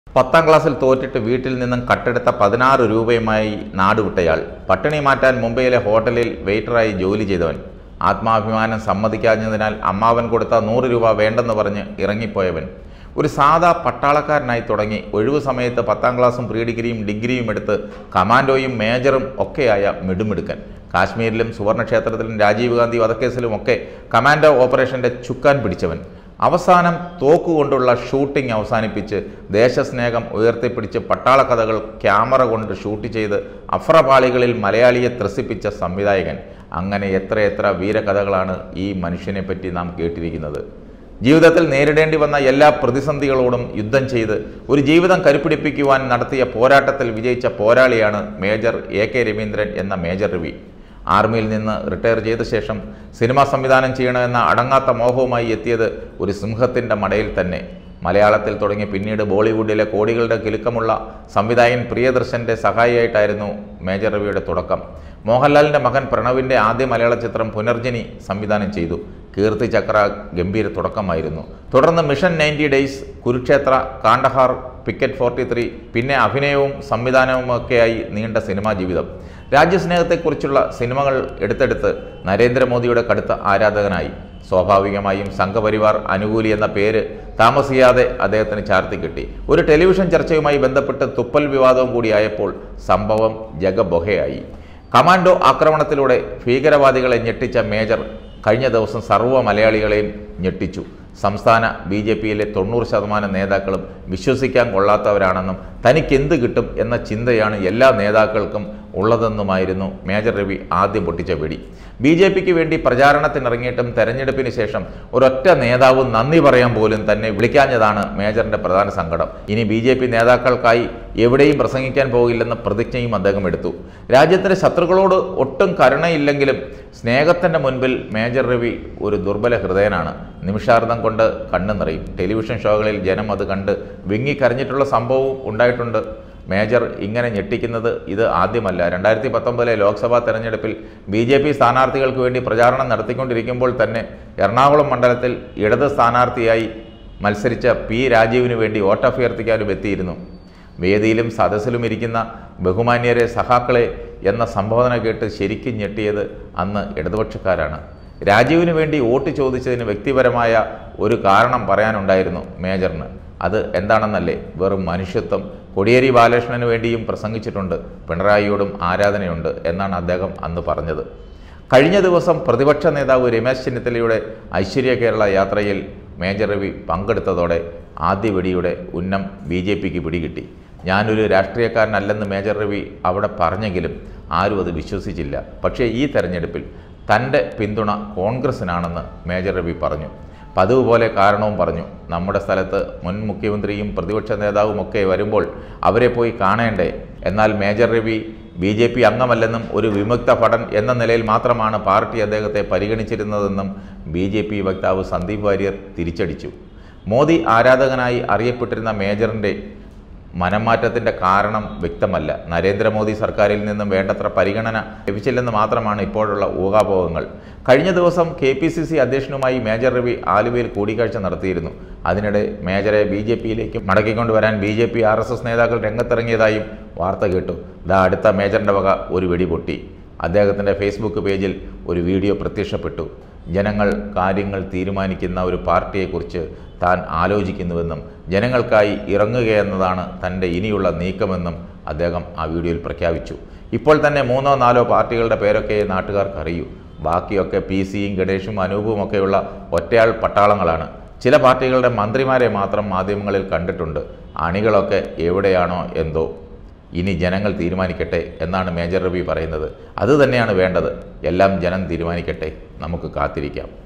പത്താം ക്ലാസ്സിൽ തോറ്റിട്ട് വീട്ടിൽ നിന്നും കട്ടെടുത്ത പതിനാറ് രൂപയുമായി നാടുവിട്ടയാൾ പട്ടിണി മാറ്റാൻ മുംബൈയിലെ ഹോട്ടലിൽ വെയിറ്ററായി ജോലി ചെയ്തവൻ ആത്മാഭിമാനം സമ്മതിക്കാഞ്ഞതിനാൽ അമ്മാവൻ കൊടുത്ത നൂറ് രൂപ വേണ്ടെന്ന് പറഞ്ഞ് ഇറങ്ങിപ്പോയവൻ ഒരു സാധാ പട്ടാളക്കാരനായി തുടങ്ങി ഒഴിവു സമയത്ത് പത്താം ക്ലാസ്സും പ്രീ ഡിഗ്രിയും ഡിഗ്രിയും എടുത്ത് കമാൻഡോയും മേജറും ഒക്കെയായ മിടുമിടുക്കൻ കാശ്മീരിലും സുവർണക്ഷേത്രത്തിലും രാജീവ് ഗാന്ധി വധക്കേസിലും ഒക്കെ കമാൻഡോ ഓപ്പറേഷന്റെ ചുക്കാൻ പിടിച്ചവൻ അവസാനം തോക്കുകൊണ്ടുള്ള ഷൂട്ടിംഗ് അവസാനിപ്പിച്ച് ദേശസ്നേഹം ഉയർത്തിപ്പിടിച്ച് പട്ടാള കഥകൾ ക്യാമറ കൊണ്ട് ഷൂട്ട് ചെയ്ത് അഫ്രപാളികളിൽ മലയാളിയെ ത്രസിപ്പിച്ച സംവിധായകൻ അങ്ങനെ എത്രയെത്ര വീരകഥകളാണ് ഈ മനുഷ്യനെ പറ്റി നാം കേട്ടിരിക്കുന്നത് ജീവിതത്തിൽ നേരിടേണ്ടി വന്ന എല്ലാ പ്രതിസന്ധികളോടും യുദ്ധം ചെയ്ത് ഒരു ജീവിതം കരുപ്പിടിപ്പിക്കുവാൻ നടത്തിയ പോരാട്ടത്തിൽ വിജയിച്ച പോരാളിയാണ് മേജർ എ കെ രവീന്ദ്രൻ എന്ന മേജർ രവി ആർമിയിൽ നിന്ന് റിട്ടയർ ചെയ്ത ശേഷം സിനിമ സംവിധാനം ചെയ്യണമെന്ന അടങ്ങാത്ത മോഹവുമായി എത്തിയത് ഒരു സിംഹത്തിൻ്റെ മടയിൽ തന്നെ മലയാളത്തിൽ തുടങ്ങി പിന്നീട് ബോളിവുഡിലെ കോടികളുടെ കിലുക്കമുള്ള സംവിധായകൻ പ്രിയദർശൻ്റെ സഹായിയായിട്ടായിരുന്നു മേജർ രവിയുടെ തുടക്കം മോഹൻലാലിൻ്റെ മകൻ പ്രണവിൻ്റെ ആദ്യ മലയാള ചിത്രം പുനർജനി സംവിധാനം ചെയ്തു കീർത്തി ചക്ര ഗംഭീര തുടക്കമായിരുന്നു തുടർന്ന് mission ninety days Kurukshetra Kandahar picket forty three പിന്നെ അഭിനയവും സംവിധാനവുമൊക്കെയായി നീണ്ട സിനിമാ ജീവിതം രാജ്യസ്നേഹത്തെക്കുറിച്ചുള്ള സിനിമകൾ എടുത്തെടുത്ത് നരേന്ദ്രമോദിയുടെ കടുത്ത ആരാധകനായി സ്വാഭാവികമായും സംഘപരിവാർ അനുകൂലി എന്ന പേര് താമസിയാതെ അദ്ദേഹത്തിന് ചാർത്തി കിട്ടി ഒരു ടെലിവിഷൻ ചർച്ചയുമായി ബന്ധപ്പെട്ട് തുപ്പൽ വിവാദവും കൂടിയായപ്പോൾ സംഭവം ജഗബൊഹയായി കമാൻഡോ ആക്രമണത്തിലൂടെ ഭീകരവാദികളെ ഞെട്ടിച്ച മേജർ കഴിഞ്ഞ ദിവസം സർവ്വ മലയാളികളെയും ഞെട്ടിച്ചു സംസ്ഥാന ബി ജെ പിയിലെ തൊണ്ണൂറ് ശതമാനം നേതാക്കളും വിശ്വസിക്കാൻ കൊള്ളാത്തവരാണെന്നും തനിക്ക് എന്ത് കിട്ടും എന്ന ചിന്തയാണ് എല്ലാ നേതാക്കൾക്കും ഉള്ളതെന്നുമായിരുന്നു മേജർ രവി ആദ്യം പൊട്ടിച്ച വെടി ബി ജെ പിക്ക് വേണ്ടി പ്രചാരണത്തിനിറങ്ങിയിട്ടും തെരഞ്ഞെടുപ്പിന് ശേഷം ഒരൊറ്റ നേതാവും നന്ദി പറയാൻ പോലും തന്നെ വിളിക്കാഞ്ഞതാണ് മേജറിന്റെ പ്രധാന സങ്കടം ഇനി ബി ജെ പി നേതാക്കൾക്കായി എവിടെയും പ്രസംഗിക്കാൻ പോകില്ലെന്ന പ്രതിജ്ഞയും അദ്ദേഹം എടുത്തു രാജ്യത്തിൻ്റെ ശത്രുക്കളോട് ഒട്ടും കരുണയില്ലെങ്കിലും സ്നേഹത്തിൻ്റെ മുൻപിൽ മേജർ രവി ഒരു ദുർബല ഹൃദയനാണ് നിമിഷാർദ്ധം കൊണ്ട് കണ്ണു നിറയും ടെലിവിഷൻ ഷോകളിൽ ജനം അത് കണ്ട് വിങ്ങിക്കരഞ്ഞിട്ടുള്ള സംഭവവും ഉണ്ടായിട്ടുണ്ട് മേജർ ഇങ്ങനെ ഞെട്ടിക്കുന്നത് ഇത് ആദ്യമല്ല രണ്ടായിരത്തി പത്തൊമ്പതിലെ ലോക്സഭാ തെരഞ്ഞെടുപ്പിൽ ബി ജെ പി സ്ഥാനാർത്ഥികൾക്ക് വേണ്ടി പ്രചാരണം നടത്തിക്കൊണ്ടിരിക്കുമ്പോൾ തന്നെ എറണാകുളം മണ്ഡലത്തിൽ ഇടത് സ്ഥാനാർത്ഥിയായി മത്സരിച്ച പി രാജീവിന് വേണ്ടി വോട്ടഭ്യർത്ഥിക്കാനും എത്തിയിരുന്നു വേദിയിലും സദസ്സിലും ഇരിക്കുന്ന ബഹുമാന്യരെ സഹാക്കളെ എന്ന സംബോധന കേട്ട് ശരിക്കും ഞെട്ടിയത് അന്ന് ഇടതുപക്ഷക്കാരാണ് രാജീവിന് വേണ്ടി വോട്ട് ചോദിച്ചതിന് വ്യക്തിപരമായ ഒരു കാരണം പറയാനുണ്ടായിരുന്നു മേജറിന് അത് എന്താണെന്നല്ലേ വെറും മനുഷ്യത്വം കൊടിയേരി ബാലകൃഷ്ണന് വേണ്ടിയും പ്രസംഗിച്ചിട്ടുണ്ട് പിണറായിയോടും ആരാധനയുണ്ട് എന്നാണ് അദ്ദേഹം അന്ന് പറഞ്ഞത് കഴിഞ്ഞ ദിവസം പ്രതിപക്ഷ നേതാവ് രമേശ് ചെന്നിത്തലയുടെ ഐശ്വര്യ കേരള യാത്രയിൽ മേജർ രവി പങ്കെടുത്തതോടെ ആദ്യ വെടിയുടെ ഉന്നം ബി ജെ പിക്ക് പിടികിട്ടി ഞാനൊരു രാഷ്ട്രീയക്കാരനല്ലെന്ന് മേജർ രവി അവിടെ പറഞ്ഞെങ്കിലും ആരും അത് വിശ്വസിച്ചില്ല പക്ഷേ ഈ തെരഞ്ഞെടുപ്പിൽ തൻ്റെ പിന്തുണ കോൺഗ്രസിനാണെന്ന് മേജർ രവി പറഞ്ഞു പതിവ് പോലെ കാരണവും പറഞ്ഞു നമ്മുടെ സ്ഥലത്ത് മുൻ മുഖ്യമന്ത്രിയും പ്രതിപക്ഷ നേതാവും ഒക്കെ വരുമ്പോൾ അവരെ പോയി കാണേണ്ടേ എന്നാൽ major Ravi B J P അംഗമല്ലെന്നും ഒരു വിമുക്ത ഭടൻ എന്ന നിലയിൽ മാത്രമാണ് പാർട്ടി അദ്ദേഹത്തെ പരിഗണിച്ചിരുന്നതെന്നും ബി ജെ പി വക്താവ് സന്ദീപ് വാര്യർ തിരിച്ചടിച്ചു മോദി ആരാധകനായി അറിയപ്പെട്ടിരുന്ന മേജറിൻ്റെ മനംമാറ്റത്തിൻ്റെ കാരണം വ്യക്തമല്ല നരേന്ദ്രമോദി സർക്കാരിൽ നിന്നും വേണ്ടത്ര പരിഗണന ലഭിച്ചില്ലെന്ന് മാത്രമാണ് ഇപ്പോഴുള്ള ഊഹാപോഹങ്ങൾ കഴിഞ്ഞ ദിവസം കെ പി സി സി അധ്യക്ഷനുമായി മേജർ രവി ആലുവയിൽ കൂടിക്കാഴ്ച നടത്തിയിരുന്നു അതിനിടെ മേജറെ ബി ജെ പിയിലേക്ക് മടക്കിക്കൊണ്ടുവരാൻ B J P R S S നേതാക്കൾ രംഗത്തിറങ്ങിയതായും വാർത്ത കേട്ടു ദാ അടുത്ത മേജറിൻ്റെ വക ഒരു വെടി പൊട്ടി അദ്ദേഹത്തിൻ്റെ ഫേസ്ബുക്ക് പേജിൽ ഒരു വീഡിയോ പ്രത്യക്ഷപ്പെട്ടു ജനങ്ങൾ കാര്യങ്ങൾ തീരുമാനിക്കുന്ന ഒരു പാർട്ടിയെക്കുറിച്ച് താൻ ആലോചിക്കുന്നുവെന്നും ജനങ്ങൾക്കായി ഇറങ്ങുകയെന്നതാണ് തൻ്റെ ഇനിയുള്ള നീക്കമെന്നും അദ്ദേഹം ആ വീഡിയോയിൽ പ്രഖ്യാപിച്ചു ഇപ്പോൾ തന്നെ മൂന്നോ നാലോ പാർട്ടികളുടെ പേരൊക്കെ നാട്ടുകാർക്ക് അറിയൂ ബാക്കിയൊക്കെ പി സിയും ഗണേഷും അനൂപും ഒക്കെയുള്ള ഒറ്റയാൾ പട്ടാളങ്ങളാണ് ചില പാർട്ടികളുടെ മന്ത്രിമാരെ മാത്രം മാധ്യമങ്ങളിൽ കണ്ടിട്ടുണ്ട് അണികളൊക്കെ എവിടെയാണോ എന്തോ ഇനി ജനങ്ങൾ തീരുമാനിക്കട്ടെ എന്നാണ് മേജർ രവി പറയുന്നത് അതുതന്നെയാണ് വേണ്ടത് എല്ലാം ജനം തീരുമാനിക്കട്ടെ നമുക്ക് കാത്തിരിക്കാം